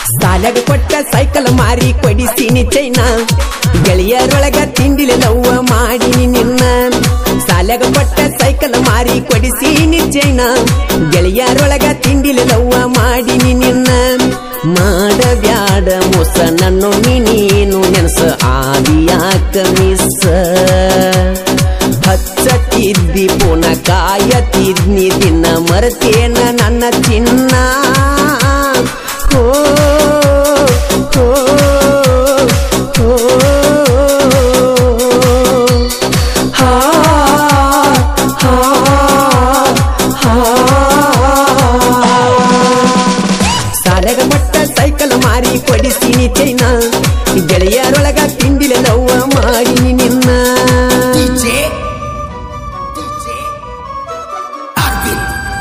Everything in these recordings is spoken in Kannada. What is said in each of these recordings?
ಸಾಲಗ ಕೊಟ್ಟ ಸೈಕಲ್ ಮಾರಿ ಕೊಡಿಸಿನಿ ಚೈನ ಗೆಳೆಯರೊಳಗ ತಿಂಡಿಲೆ ಲವ್ವ ಮಾಡಿನಿ ನಿನ್ನ ಸಾಲಗ ಕೊಟ್ಟ ಸೈಕಲ್ ಮಾರಿ ಕೊಡಿಸಿನಿ ಚೈನ ಗೆಳೆಯರೊಳಗ ತಿಂಡಿಲೆ ಲವ್ವ ಮಾಡಿನಿ ನಿನ್ನ ಮಾಡಬ್ಯಾಡ ಮೋಸ ನನ್ನೊಮ್ಮೆ ನೀನು ನೆನಸ ಆದಿಯಾಕ ಮಿಸ್ ಹಚ್ಚತಿದ್ದಿ ಪುನ ಕಾಯತಿದ್ನಿ ದಿನ ಮರತೇನ ನನ್ನ ಚಿನ್ನ ಹೋ ಹೋ ಹೋ ಹಾ ಹಾ ಹಾ ಸಾಲಗ ಮಟ್ಟ ಸೈಕಲ್ ಮಾರಿ ಕೊಡಿಸಿನಿ ಚೈನ ಗೆಳೆಯರೊಳಗ ತಿಂಡಿಲೆ ಲವ್ವ ಮಾಡಿನಿ ನಿನ್ನ DJ DJ Arvin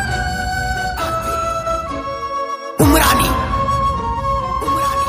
Umrani Umrani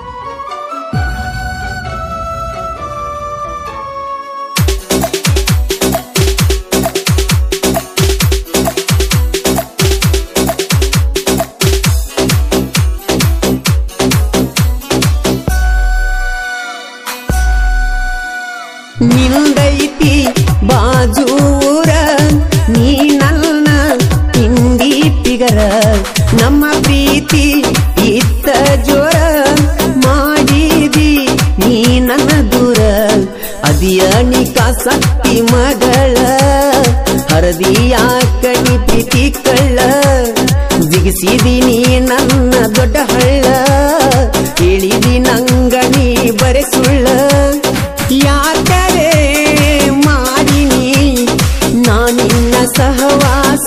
ನಿಂದೈತಿ ಬಾಜೂರ ನೀ ನನ್ನ ಹಿಂದಿ ಪಿಗರ ನಮ್ಮ ಪ್ರೀತಿ ಇತ್ತ ಜೋರ ಮಾಡಿದಿ ನೀ ನನ್ನ ದೂರ ಅದಿಯ ನಿಕಾಸಕ್ತಿ ಮಗಳ ಹರದಿಯ ಕಣಿ ಪ್ರೀತಿ ಕಳ್ಳ ಜಿಗಿಸಿದಿ ನೀ ನನ್ನ ದೊಡ್ಡ ಹಳ್ಳ ಹೇಳಿದಿ ನಂಗ ನೀ ಬರೆ ಸುಳ್ಳ ಯಾಕರೆ ಮಾಡಿನಿ ನಾನಿನ್ನ ಸಹವಾಸ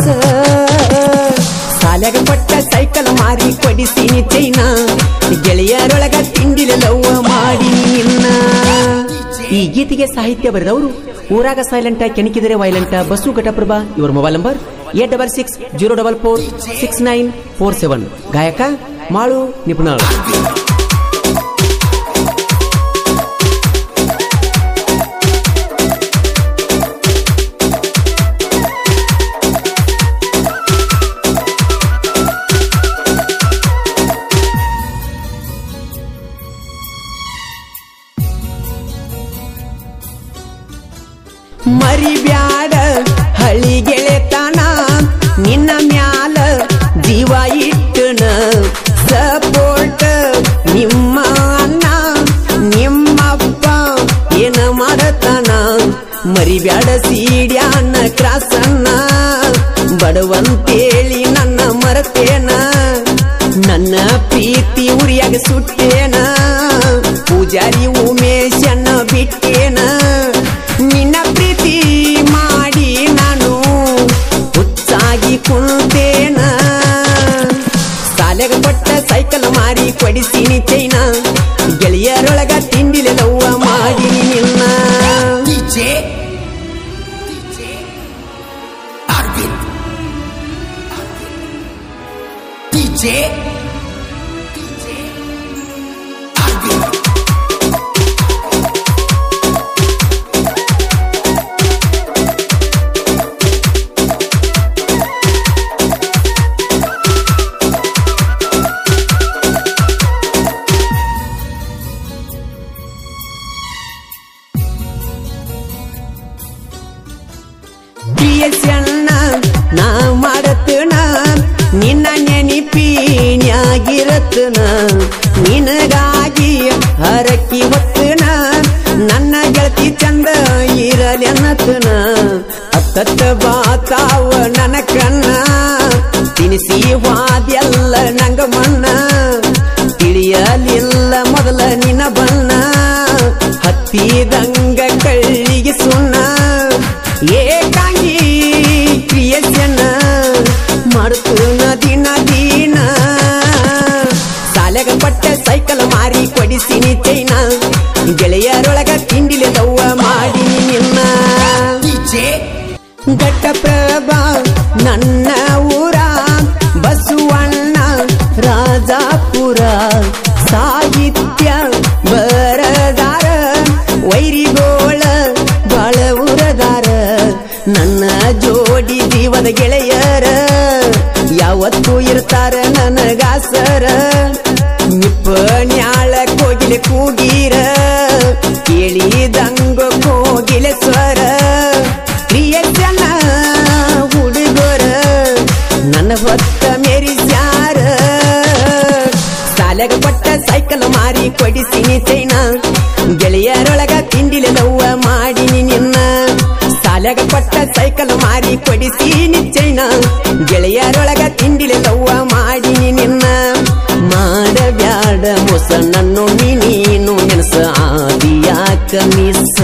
ಸಾಲಗ ಪಟ್ಟ ಸೈಕಲ್ ಮಾರಿ ಕೊಡಿಸಿನಿ ಚೈನ ಗೆಳೆಯರೊಳಗ ತಿಂಡಿಲೆ ಲವ್ವ ಮಾಡಿನಿ ನಿನ್ನ ಈ ಗೀತೆಗೆ ಸಾಹಿತ್ಯ ಬರೆದವರು ಊರಾಗ ಸೈಲೆಂಟ ಕೆಣಕಿದರೆ ವೈಲೆಂಟ ಬಸ್ಸು ಘಟಪ್ರಭಾ ಇವರ mobile number eight double six zero double four six nine four seven ಗಾಯಕ ಮಾಳು ನಿಪುಣಾಳು ಮರಿಬ್ಯಾಡ ಹಳಿ ಗೆಳೆತನ ನಿನ್ನ ಮ್ಯಾಲ ಜೀವ ಇಟ್ಟನ ಸಪೋರ್ಟ್ ನಿಮ್ಮ ಅಣ್ಣ ನಿಮ್ಮಪ್ಪ ಏನ ಮಾಡತನ ಮರಿಬ್ಯಾಡ ಸೀಡ್ಯಾನ ಕ್ರಾಸನ್ನ ಬಡವಂತೇಳಿ ನನ್ನ ಮರತೇನ ನನ್ನ ಪ್ರೀತಿ ಉರಿಯಾಗ ಸುಟ್ಟೇನ ಪೂಜಾರಿ ಉಮೇಶನ್ನ ಬಿಟ್ಟೇನ ನಿನ್ನ ಪ್ರೀತಿ ಮಾಡಿ ನಾನು ಹುಚ್ಚಾಗಿ ಕುಂತೇನ ಸಾಲೆಗ ಕೊಟ್ಟ ಸೈಕಲ್ ಮಾರಿ ಕೊಡಿಸಿನಿ ಚೈನ ಗೆಳೆಯರೊಳಗ ತಿಂಡಿಲೆ ಲವ್ವ ಮಾಡಿನಿ ನಿನ್ನ DJ DJ Arvin DJ DJ Arvin ಪ್ರಿಯಸಣ್ಣ ನಾ ಮಾಡತನ ನಿನ್ನ ನೆನಿಪಿನ್ಯಾಗಿರತನ ನಿನಗಾಗಿ ಹರಕಿ ಹೊತ್ತನ ನನ್ನ ಗೆಳತಿ ಚಂದ ಇರಲೆನ್ನತನ ಅತ್ತತ್ತ ಬಾತಾವ ನನ್ನ ಕಣ್ಣ ತಿನಿಸಿ ವಾದ್ಯಲ್ಲ ನಂಗ ಮಣ್ಣ ತಿಳಿಯಲಿಲ್ಲ ಮೊದಲ ನಿನ್ನ ಬಣ್ಣ ಹತ್ತಿದಂಗ ಕಳ್ಳಿಗೆ ಸುಣ್ಣ ಏಕಾಂಗಿ ಕ್ರಿಯೆಯನ್ನ ಮಾಡುತ್ತನ ದಿನ ದಿನ ಸಾಲೆಗ ಪಟ್ಟ ಸೈಕಲ್ ಮಾರಿ ಕೊಡಿಸಿನಿ ಚೈನ ಗೆಳೆಯರೊಳಗ ತಿಂಡಿಲೆ ಲವ್ವ ಮಾಡಿನಿ ನಿನ್ನ DJ ಘಟ್ಟಪ್ರಭಾ ನನ್ನ ಊರ ಬಸವಣ್ಣ ರಾಜಾಪುರ ಸಾಹಿತ್ಯ ಬರದಾರ ವೈರಿಗೋಳ ಬಾಳ ಉರದಾರ ನನ್ನ ಜೋಡಿ ಜೀವದ ಗೆಳೆಯರ ಯಾವತ್ತೂ ಇರ್ತಾರ ನನಗಾಸರ ನಿಪ್ಪ ಹೊತ್ತ ಮೆರಿಸ್ಯಾರ ಸಾಲೆಗ ಕೊಟ್ಟ ಸೈಕಲ್ ಮಾರಿ ಕೊಡಿಸಿನಿ ಚೈನ ಗೆಳೆಯರೊಳಗ ತಿಂಡಿಲೆ ಲವ್ವ ಮಾಡಿನಿ ನಿನ್ನ ಸಾಲೆಗ ಕೊಟ್ಟ ಸೈಕಲ್ ಮಾರಿ ಕೊಡಿಸಿನಿ ಚೈನ ಗೆಳೆಯರೊಳಗ ತಿಂಡಿಲೆ ಲವ್ವ ಮಾಡಿನಿ ನಿನ್ನ ಮಾಡಬ್ಯಾಡ ಮೊಸ ನನ್ನೊಮ್ಮಿ ನೀನು ನೆನಸ ಆದಿಯಾಕ ಮಿಸ್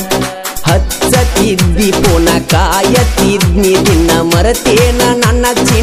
ಹಚ್ಚತಿದ್ದಿ ಪೋನ ಕಾಯತಿದ್ನಿ ದಿನ ಮರತೇನ ನನ್ನ